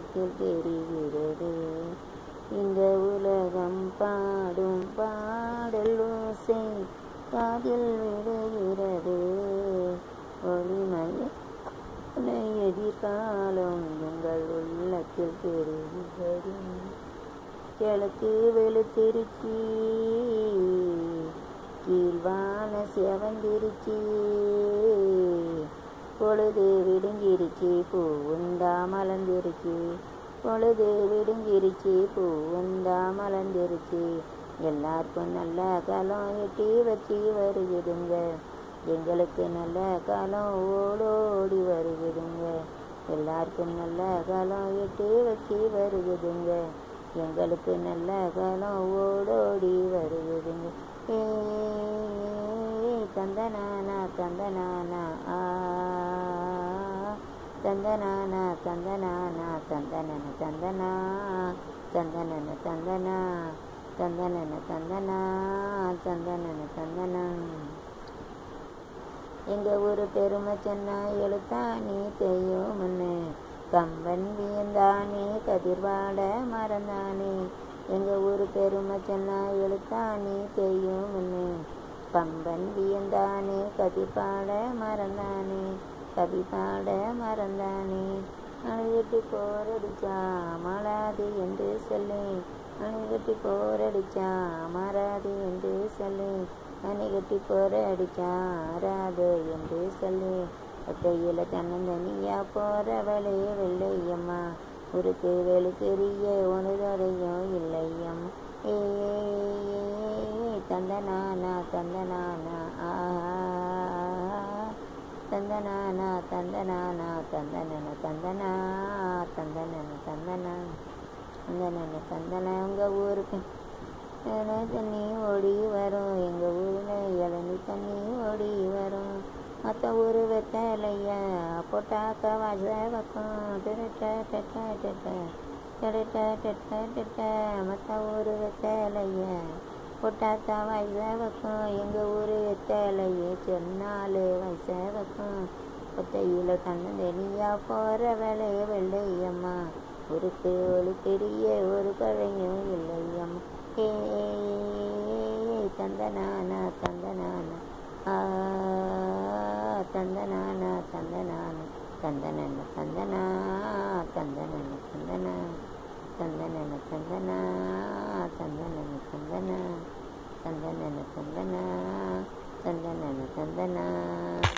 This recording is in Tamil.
உள்ளத்தில் தெரிகிறது இந்த உலகம் பாடும் பாடல் ஓசை காதில் விடுகிறது ஒளிமய எதிர்காலம் எங்கள் உள்ளத்தில் தெரிகிறது கிழக்கு வெளுத்திருச்சி கீழ்வான செவந்திருச்சி பொழுது விடுஞ்சிருச்சு பூவுந்தா மலர்ந்திருச்சு பொழுது விடுஞ்சிருச்சு பூவுந்தா மலர்ந்திருச்சு எல்லாருக்கும் நல்ல காலம் எட்டி வச்சு வருகுதுங்க எங்களுக்கு நல்ல காலம் ஓடோடி வருகுதுங்க எல்லாருக்கும் நல்ல காலம் எட்டி வச்சு வருகுதுங்க எங்களுக்கு நல்ல காலம் ஓடோடி வருகுதுங்க ஏ தந்தனானா தந்தனானா ஆ தந்தனானா தந்தனானா தந்தனன தந்தனா தந்தனன தந்தனா தந்தனன தந்தனா தந்தனன தந்தனம் எங்க ஊரு பெருமை சொன்னா எழுத்தானே தெய்யோம்னு கம்பன் வியந்தானே கதிர்வாட மறந்தானே எங்க ஊரு பெருமை சொன்னா எழுத்தானே தெய்யோம்னு கம்பன் வியந்தானே கதிர்பாட மறந்தானே கவி பாட மறந்தானே அணுகட்டி போரடிச்சா மாறாது என்று சொல்லு அணுகட்டி போரடிச்சா மாறாது என்று சொல்லு அணைகட்டி போரடிச்சா ஆறாது என்று சொல்லு ஒத்தையில தன்னந்தனியா போறவளே வெள்ளையம்மா உருக்கு வெளுக்கெரிய ஒனுதரையும் இல்லையம் ஏ தந்தனானா தந்தனானா ஆஹா தந்தனானா தந்தனானா தந்தனன தந்தனா தந்தனன தந்தனா தந்தனன தந்தனா உங்கள் ஊருக்கு இளநீ தண்ணி ஓடி வரும் எங்கள் ஊரில் இளநீ தண்ணி ஓடி வரும் மற்ற ஊர் வெத்தலைய போட்டாக்க வாச வைக்கும் டெட்ட டெட்ட டெட்ட டெட்ட டெட்ட டெட்ட மற்ற ஊர் வெத்தலைய போட்டாக்கா வயச வைக்கும் எங்கள் ஊர் வெத்தலையே சொன்னாலே வயச வைக்கும் ஒத்தையில் தன்னந்தனியா போகிற வேலைய வெள்ளையம்மா உருக்கு ஒரு பெரிய ஒரு பழையும் இல்லையம்மா ஏ தந்தனானா தந்தனானா ஆ தந்தனானா தந்தனானா தந்தனன தந்தனா தந்தனன தந்தனா தந்தனன தந்தனா தந்தனன தந்தனா தந்தனன தந்தனா தந்தனன தந்தனா